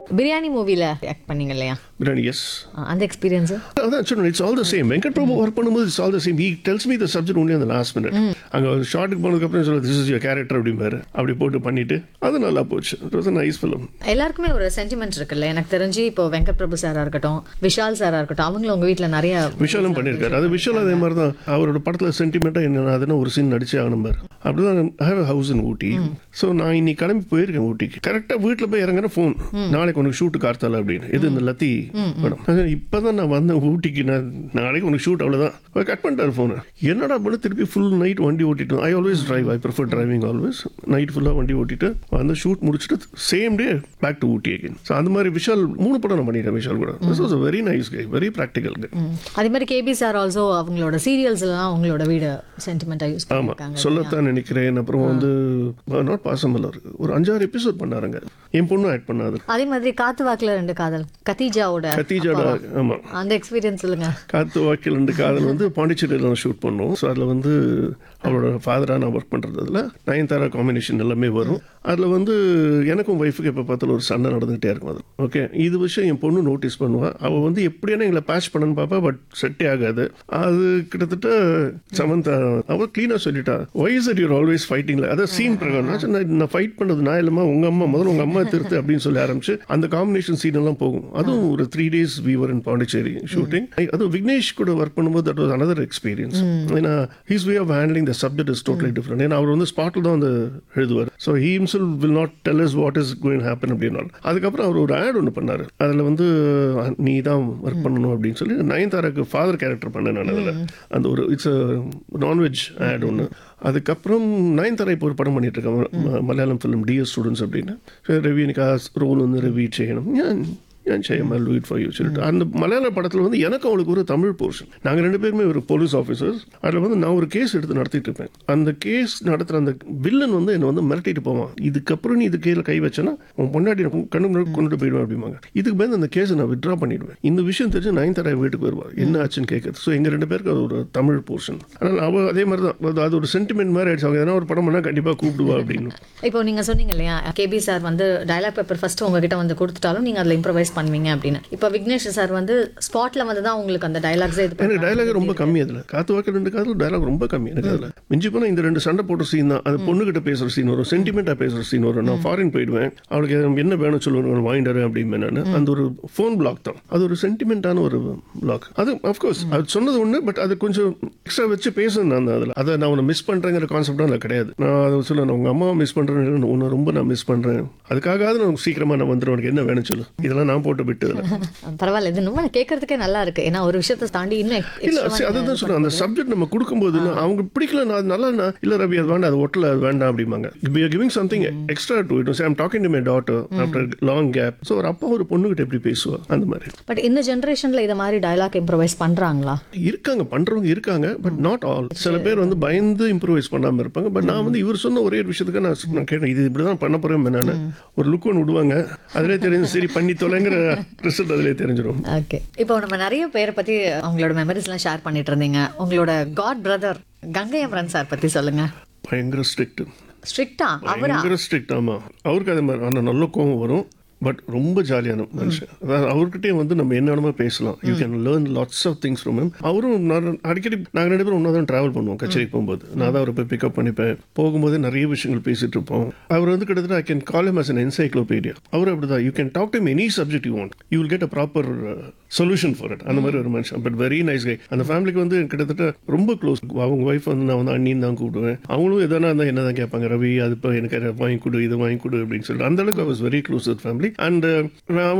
பிரியாணி மூவில ஆக்ட் பண்ணீங்க இல்லையா பிரியாணி எஸ் அஹ் அந்த எக்ஸ்பீரியன்ஸ் அதான் சொன்னேன் it's all the same Venkat Prabhu work பண்ணும்போது it's all the same he tells me the subject only அந்த லாஸ்ட் மினிட் அங்கே ஷார்ட்டுக்கு போனதுக்கப்புறம் சொல்ல திஸ் இஸ் யோர் கேரக்டர் அப்படிம்பாரு அப்படி போட்டு பண்ணிட்டு அது நல்லா போச்சு இட் வாஸ் நைஸ் ஃபிலிம் எல்லாருக்குமே ஒரு சென்டிமெண்ட் இருக்குல்ல எனக்கு தெரிஞ்சு இப்போ வெங்கட் பிரபு சாரா இருக்கட்டும் விஷால் சாரா இருக்கட்டும் அவங்களும் உங்க வீட்ல நிறைய விஷாலும் பண்ணியிருக்காரு அது விஷால் அதே மாதிரி தான் அவரோட படத்தில் சென்டிமெண்ட்டாக என்ன அதுன்னு ஒரு சீன் நடிச்சே ஆகணும் பாரு அப்படிதான் I have house in Ooty so நான் இன்னைக்கு கிளம்பி போயிருக்கேன் ஊட்டிக்கு கரெக்டாக வீட்டில் போய் இறங்குற ஃபோன் நாளைக்கு உனக்கு ஷூட்டு கார்த்தால அப்படின்னு இது இந்த லத்தி படம் இப்போ தான் நான் வந்தேன் ஊட்டிக்கு நான் நாளைக்கு உனக்கு ஷூட் அவ்வளோதான் கட் பண்ணிட்டார் ஃபோனை என்னடா பண்ண திருப்பி ஃபுல் நைட் வண்டி ஓட்டிட்டு I always drive I prefer driving always night ஃபுல்லாக வண்டி ஓட்டிட்டு வந்து ஷூட் முடிச்சுட்டு same day back to Ooty again so அந்த மாதிரி விஷால் மூணு படம் நான் பண்ணிட்டேன் விஷால் கூட this was very nice guy very practical guy ம். அதே மாதிரி கேபி சார் ஆல்சோ அவங்களோட சீரியல்ஸ்லாம் அவங்களோட வீடு சென்டிமெண்டா யூஸ் ஆமா பண்ணிருக்காங்க சொல்லத்தான் நினைக்கிறேன் அப்புறம் வந்து நாட் பாசமலர் ஒரு அஞ்சாறு எபிசோட் பண்ணாருங்க என் பொண்ணும் ஆட் பண்ணாது அதே மாதிரி காத்து வாக்குல ரெண்டு காதல் கத்தீஜாவோட கத்தீஜாட ஆமா அந்த எக்ஸ்பீரியன்ஸ் சொல்லுங்க காத்து வாக்கில் ரெண்டு காதல் வந்து பாண்டிச்சேரியில் ஷூட் பண்ணோம் ஸோ அதில் வந்து அவளோட ஃபாதராக நான் ஒர்க் பண்ணுறதுல நயன்தாரா காம்பினேஷன் எல்லாமே வரும் அதில் வந்து எனக்கும் ஒய்ஃபுக்கு எப்போ பார்த்தாலும் ஒரு சண்டை நடந்துகிட்டே இருக்கும் அது ஓகே இது விஷயம் என் பொண்ணு நோட்டீஸ் பண்ணுவாள் அவள் வந்து எப்படியான எங்களை பேட்ச் பண்ணன்னு பார்ப்பா பட் செட்டே ஆகாது அது கிட்டத்தட்ட சமந்தா அவள் க்ளீனாக சொல்லிட்டா ஒய்ஸ் இட் யூர் ஆல்வேஸ் ஃபைட்டிங்ல அதான் சீன் பிரகாரம் நான் சொன்னேன், நான் ஃபைட் பண்ணது நான் இல்லைம்மா உங்கள் அம்மா முதல்ல உங்கள் அம்மா திருத்து அப்படின்னு சொல்லி ஆரம்பிச்சு அந்த காம்பினேஷன் சீன் எல்லாம் போகும் அதுவும் ஒரு three days weaver in Pondicherry shooting அதுவும் விக்னேஷ் கூட ஒர்க் பண்ணும்போது தட் வாஸ் அனதர் எக்ஸ்பீரியன்ஸ் ஏன்னா he's way of handling the subject is totally different ஏன்னா அவர் வந்து ஸ்பாட்டில் தான் வந்து எழுதுவார் so he himself will not tell us what is going happen அப்படின்னா அதுக்கப்புறம் அவர் ஒரு ஆட் ஒன்று பண்ணார் அதில் வந்து அஹ், நீ தான் ஒர்க் பண்ணணும் அப்படின்னு சொல்லி நயன்தாராக்கு ஃபாதர் கேரக்டர் பண்ணேன் நான் அதில் அந்த ஒரு இட்ஸ் நான்வெஜ் ஆட் ஒன்று அதுக்கப்புறம் நயன்தாரா இப்போ ஒரு படம் பண்ணிட்டு இருக்காங்க ம- மலையாளம் ஃபிலிம் டிஎஸ் ஸ்டூடெண்ட்ஸ் அப்படின்னு சரி, ரவி எனக்கு ரோல் வந்து ரவி செய்யணும் ஏன் ஏன் செய்யாம லூட் ஃபார் யூ சொல்லிட்டு அந்த மலையாள படத்தில் வந்து எனக்கு அவளுக்கு ஒரு தமிழ் போர்ஷன் நாங்கள் ரெண்டு பேருமே ஒரு போலீஸ் ஆஃபீஸர்ஸ் அதில் வந்து நான் ஒரு கேஸ் எடுத்து நடத்திட்டு இருப்பேன் அந்த கேஸ் நடத்துகிற அந்த வில்லன் வந்து என்னை வந்து மிரட்டிட்டு போவான் இதுக்கப்புறம் நீ இது கீழே கை வச்சேன்னா உன் பொண்டாட்டி நான் கண்ணு முன்னாடி கொண்டுட்டு போயிடுவேன் அப்படிம்பாங்க இதுக்கு பயந்து அந்த கேஸை நான் வித்ட்ரா பண்ணிடுவேன் இந்த விஷயம் தெரிஞ்சு நயன்தாரா வீட்டுக்கு வருவா என்ன ஆச்சுன்னு கேட்குறது ஸோ எங்கள் ரெண்டு பேருக்கு அது ஒரு தமிழ் போர்ஷன் ஆனால் அவள் அதே மாதிரி தான் அது- அது ஒரு சென்டிமெண்ட் மாதிரி ஆயிடுச்சு அவங்க எதனா ஒரு படம் பண்ணால் கண்டிப்பாக கூப்பிடுவா அப்படின்னு இப்போ நீங்க சொன்னீங்க இல்லையா கேபி சார் வந்து டயலாக் பேப்பர் ஃபர்ஸ்ட் உங்ககிட்ட வந்து கொடுத்துட்டாலும் நீங்க அதுல இம்ப்ரவைஸ் பண்ணுவீங்க அப்படின்னு இப்போ விக்னேஷ் சார் வந்து ஸ்பாட்ல வந்து தான் உங்களுக்கு அந்த டயலாக்ஸே இது எனக்கு டயலாக் ரொம்ப கம்மி அதில் காத்து வாக்கு ரெண்டு காதல் டயலாக் ரொம்ப கம்மி எனக்கு அதில் மிஞ்சி போனால் இந்த ரெண்டு சண்டை போட்ட சீன் தான் அது பொண்ணுகிட்ட பேசுகிற சீன் வரும் சென்டிமெண்ட்டாக பேசுகிற சீன் வரும் நான் ஃபாரின் போயிடுவேன் அவளுக்கு என்ன வேணும் சொல்லுவேன் வாங்கிட்டாரு அப்படின்னு நான் அந்த ஒரு ஃபோன் பிளாக் தான் அது ஒரு சென்டிமெண்ட்டான ஒரு பிளாக் அது அஃப்கோர்ஸ் அது சொன்னது ஒன்று பட் அது கொஞ்சம் எக்ஸ்ட்ரா வச்சு பேசணும் நான் அதில் அதை நான் உன்னை மிஸ் பண்ணுறேங்கிற கான்செப்டாக அதில் கிடையாது நான் அதை சொல்ல நான் உங்கள் அம்மாவை மிஸ் பண்ணுறேன் உன்னை ரொம்ப நான் மிஸ் பண்ணுறேன் அதுக்காக நான் சீக்கிரமாக நான் வந்துடுவேன் உனக்கு என்ன வேணும் சொல்லு இதெல்லாம் நான் போட்டு விட்டு இதில் பரவாயில்ல இது ரொம்ப கேட்கறதுக்கே நல்லா இருக்கு ஏன்னா ஒரு விஷயத்தை தாண்டி இன்னும் ex- இல்ல extra சரி, அதுதான் சொல்றேன் அந்த சப்ஜெக்ட் நம்ம கொடுக்கும்போது நான் அவங்க பிடிக்கல நான் அது நல்லா நான் இல்ல ரவி அது வேண்டாம் அது ஒட்டல அது வேண்டாம் அப்படிம்பாங்க we are giving something extra to it I'm talking to my daughter after long gap so ஒரு அப்பா ஒரு பொண்ணுகிட்ட எப்படி பேசுவா அந்த மாதிரி பட் இந்த ஜென்ரேஷன்ல இத மாதிரி டயலாக் இம்ப்ரவைஸ் பண்றாங்களா இருக்காங்க பண்றவங்க இருக்காங்க பட் நாட் ஆல் சில பேர் வந்து பயந்து இம்ப்ரூவைஸ் பண்ணாம இருப்பாங்க பட் நான் வந்து இவர் சொன்ன ஒரே ஒரு விஷயத்துக்கு நான் நான் கேட்டேன் இது இப்படிதான் பண்ண போறேன் நான் ஒரு லுக் ஒன்று விடுவாங்க அதிலே தெரிஞ்சு சரி பண்ணி தொலைங்கிற ரிசல்ட் அதிலே தெரிஞ்சிடும் ஓகே இப்போ நம்ம நிறைய பேரை பத்தி அவங்களோட மெமரிஸ்லாம் ஷேர் பண்ணிட்டு இருந்தீங்க உங்களோட god brother Gangai Amaran sir பத்தி சொல்லுங்க பயங்கர ஸ்ட்ரிக்ட் ஸ்ட்ரிக்டா அவரா பயங்கர ஸ்ட்ரிக்ட் ஆமா அவருக்கு அதே மாதிரி ஆனால் நல்ல கோவம் வரும் பட் ரொம்ப ஜாலியான மனுஷன் அதாவது அவர்கிட்டயே வந்து நம்ம என்ன வேணுமோ பேசலாம் you can learn lots of things from அவரும் நான் அடிக்கடி நாங்கள் ரெண்டு பேரும் ஒன்றா தான் ட்ராவல் பண்ணுவோம் கச்சேரிக்கு போகும்போது நான் தான் அவரை போய் பிக்கப் பண்ணிப்பேன் போகும்போது நிறைய விஷயங்கள் பேசிட்டு இருப்போம் அவர் வந்து கிட்டத்தட்ட I can call him as an encyclopedia அவர் அப்படிதான் you can talk to any subject you want you will get a proper solution for it அந்த மாதிரி ஒரு மனுஷன் பட் வெரி நைஸ் கை அந்த ஃபேமிலிக்கு வந்து கிட்டத்தட்ட ரொம்ப க்ளோஸ் அவங்க ஒய்ஃப் வந்து நான் வந்து அண்ணின்னு தான் கூப்பிடுவேன் அவங்களும் எதனா இருந்தால் என்ன தான் கேட்பாங்க ரவி அது இப்போ எனக்கு அதை வாங்கி கொடு இது வாங்கி கொடு அப்படின்னு சொல்லிட்டு அந்த அளவுக்கு was very close with family and நான்